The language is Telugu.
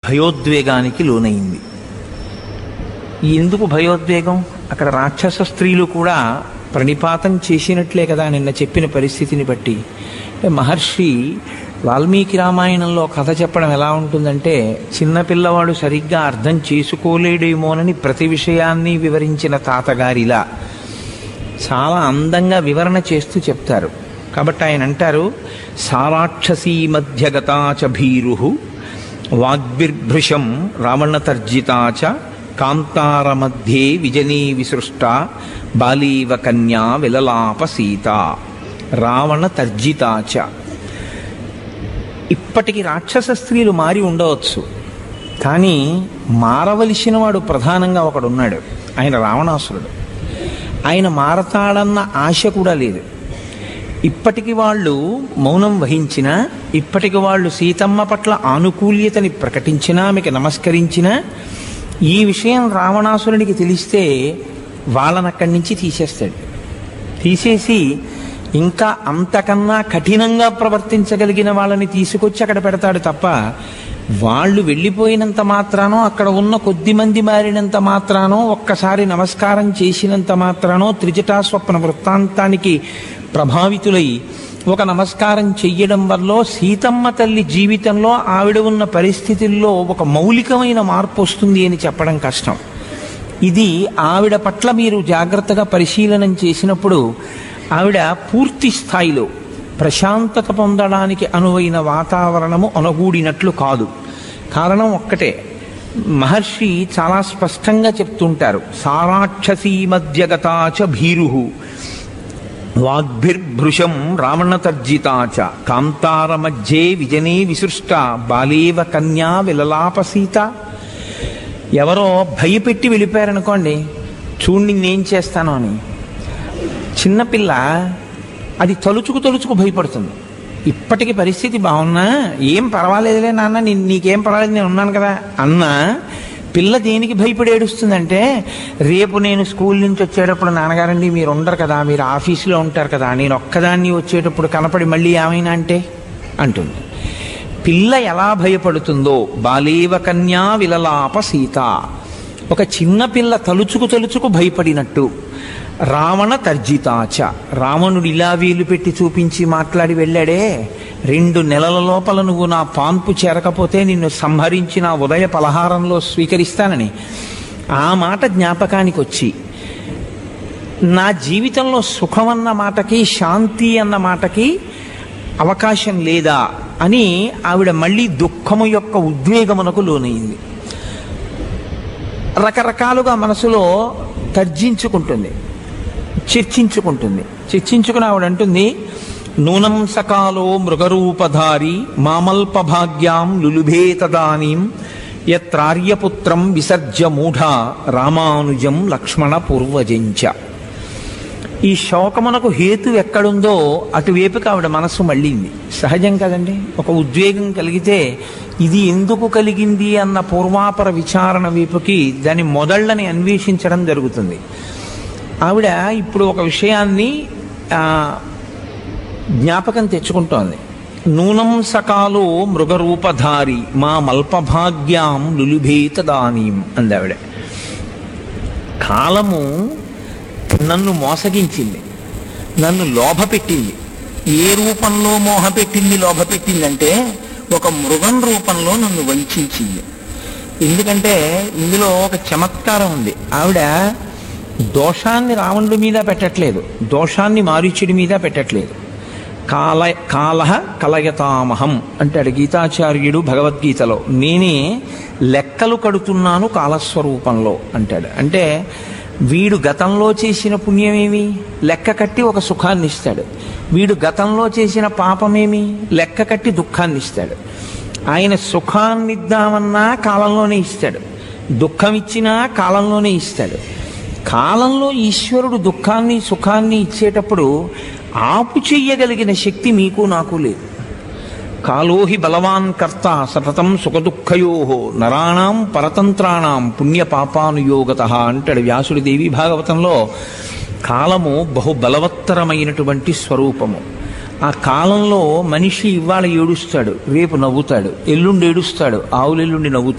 భయోద్వేగానికి లోనైంది ఎందుకు భయోద్వేగం అక్కడ రాక్షస స్త్రీలు కూడా ప్రణిపాతం చేసినట్లే కదా నిన్న చెప్పిన పరిస్థితిని బట్టి అంటే మహర్షి వాల్మీకి రామాయణంలో కథ చెప్పడం ఎలా ఉంటుందంటే చిన్నపిల్లవాడు సరిగ్గా అర్థం చేసుకోలేడేమోనని ప్రతి విషయాన్ని వివరించిన తాతగారిలా చాలా అందంగా వివరణ చేస్తూ చెప్తారు కాబట్టి ఆయన అంటారు సారాక్షసీ మధ్యగతాచ భీరు వాగ్భిర్భృశం రావణతర్జితాచ కాంతార మధ్యే విజనీ విసృష్ట బాలీవ కన్యా విలలాప సీత రావణ తర్జితాచ ఇప్పటికి రాక్షస స్త్రీలు మారి ఉండవచ్చు కానీ మారవలసిన వాడు ప్రధానంగా ఒకడున్నాడు ఆయన రావణాసురుడు ఆయన మారతాడన్న ఆశ కూడా లేదు ఇప్పటికి వాళ్ళు మౌనం వహించినా ఇప్పటికి వాళ్ళు సీతమ్మ పట్ల ఆనుకూల్యతని ప్రకటించినా ఆమెకి నమస్కరించినా ఈ విషయం రావణాసురుడికి తెలిస్తే వాళ్ళని అక్కడి నుంచి తీసేస్తాడు తీసేసి ఇంకా అంతకన్నా కఠినంగా ప్రవర్తించగలిగిన వాళ్ళని తీసుకొచ్చి అక్కడ పెడతాడు తప్ప వాళ్ళు వెళ్ళిపోయినంత మాత్రానో అక్కడ ఉన్న కొద్ది మంది మారినంత మాత్రానో ఒక్కసారి నమస్కారం చేసినంత మాత్రానో త్రిజటా స్వప్న వృత్తాంతానికి ప్రభావితులై ఒక నమస్కారం చెయ్యడం వల్ల సీతమ్మ తల్లి జీవితంలో ఆవిడ ఉన్న పరిస్థితుల్లో ఒక మౌలికమైన మార్పు వస్తుంది అని చెప్పడం కష్టం ఇది ఆవిడ పట్ల మీరు జాగ్రత్తగా పరిశీలనం చేసినప్పుడు ఆవిడ పూర్తి స్థాయిలో ప్రశాంతత పొందడానికి అనువైన వాతావరణము అనుగూడినట్లు కాదు కారణం ఒక్కటే మహర్షి చాలా స్పష్టంగా చెప్తుంటారు సారాక్షసీ మధ్యగతాచ భీరు వాగ్భిర్భృశం రావణతర్జితాచ కాంతార మధ్యే విజనే విసృష్ట బాలేవ కన్యా విలలాపసీత ఎవరో భయపెట్టి వెళ్ళిపోయారనుకోండి చూడండి నేనేం చేస్తాను అని చిన్నపిల్ల అది తలుచుకు తలుచుకు భయపడుతుంది ఇప్పటికి పరిస్థితి బాగున్నా ఏం పర్వాలేదులే నాన్న నీ- నీకేం పర్వాలేదు నేను ఉన్నాను కదా అన్న పిల్ల దేనికి భయపడి ఏడుస్తుందంటే రేపు నేను స్కూల్ నుంచి వచ్చేటప్పుడు నాన్నగారండి మీరు ఉండరు కదా మీరు ఆఫీసులో ఉంటారు కదా నేను ఒక్కదాన్ని వచ్చేటప్పుడు కనపడి మళ్ళీ ఏమైనా అంటే అంటుంది పిల్ల ఎలా భయపడుతుందో బాలేవ కన్యా విలలాప సీత ఒక చిన్న పిల్ల తలుచుకు తలుచుకు భయపడినట్టు రావణ తర్జితాచ రావణుడు ఇలా వీలు పెట్టి చూపించి మాట్లాడి వెళ్ళాడే రెండు నెలల లోపల నువ్వు నా పాన్పు చేరకపోతే నిన్ను సంహరించి నా ఉదయ పలహారంలో స్వీకరిస్తానని ఆ మాట జ్ఞాపకానికి వచ్చి నా జీవితంలో సుఖం అన్న మాటకి శాంతి అన్న మాటకి అవకాశం లేదా అని ఆవిడ మళ్ళీ దుఃఖము యొక్క ఉద్వేగమునకు లోనైంది రకరకాలుగా మనసులో తర్జించుకుంటుంది చర్చించుకుంటుంది చర్చించుకుని ఆవిడ అంటుంది నూనం సకాలో మృగరూపధారి మామల్పభాగ్యాం లులుభే తదానీం యత్రార్యపుత్రం విసర్జ్య మూఢ రామానుజం లక్ష్మణ పూర్వజంచ ఈ శోకమునకు హేతు ఎక్కడుందో అటువైపుకి ఆవిడ మనస్సు మళ్ళీంది సహజం కదండి ఒక ఉద్వేగం కలిగితే ఇది ఎందుకు కలిగింది అన్న పూర్వాపర విచారణ వైపుకి దాని మొదళ్ళని అన్వేషించడం జరుగుతుంది ఆవిడ ఇప్పుడు ఒక విషయాన్ని ఆ, జ్ఞాపకం తెచ్చుకుంటోంది నూనం సకాలో మృగరూపధారి మా మల్పభాగ్యాం లులుభేత దానీం అంది ఆవిడ కాలము నన్ను మోసగించింది నన్ను లోభపెట్టింది ఏ రూపంలో మోహపెట్టింది లోభపెట్టిందంటే ఒక మృగం రూపంలో నన్ను వంచింది ఎందుకంటే ఇందులో ఒక చమత్కారం ఉంది ఆవిడ దోషాన్ని రావణుడి మీద పెట్టట్లేదు దోషాన్ని మారీచుడి మీద పెట్టట్లేదు కాల కాల కలయతామహం అంటాడు గీతాచార్యుడు భగవద్గీతలో నేనే లెక్కలు కడుతున్నాను కాలస్వరూపంలో అంటాడు అంటే వీడు గతంలో చేసిన పుణ్యమేమి లెక్క కట్టి ఒక సుఖాన్ని ఇస్తాడు వీడు గతంలో చేసిన పాపమేమి లెక్క కట్టి దుఃఖాన్ని ఇస్తాడు ఆయన సుఖాన్ని ఇద్దామన్నా కాలంలోనే ఇస్తాడు దుఃఖం ఇచ్చినా కాలంలోనే ఇస్తాడు కాలంలో ఈశ్వరుడు దుఃఖాన్ని సుఖాన్ని ఇచ్చేటప్పుడు ఆపు చెయ్యగలిగిన శక్తి మీకు నాకు లేదు కాలోహి బలవాన్ కర్త సతతం సుఖదుఃఖయో నరాణం పరతంత్రాణం పుణ్యపాపానుయోగత అంటాడు వ్యాసుడి దేవి భాగవతంలో కాలము బహు బలవత్తరమైనటువంటి స్వరూపము ఆ కాలంలో మనిషి ఇవాళ ఏడుస్తాడు రేపు నవ్వుతాడు ఎల్లుండి ఏడుస్తాడు ఆవులెల్లుండి నవ్వుతాడు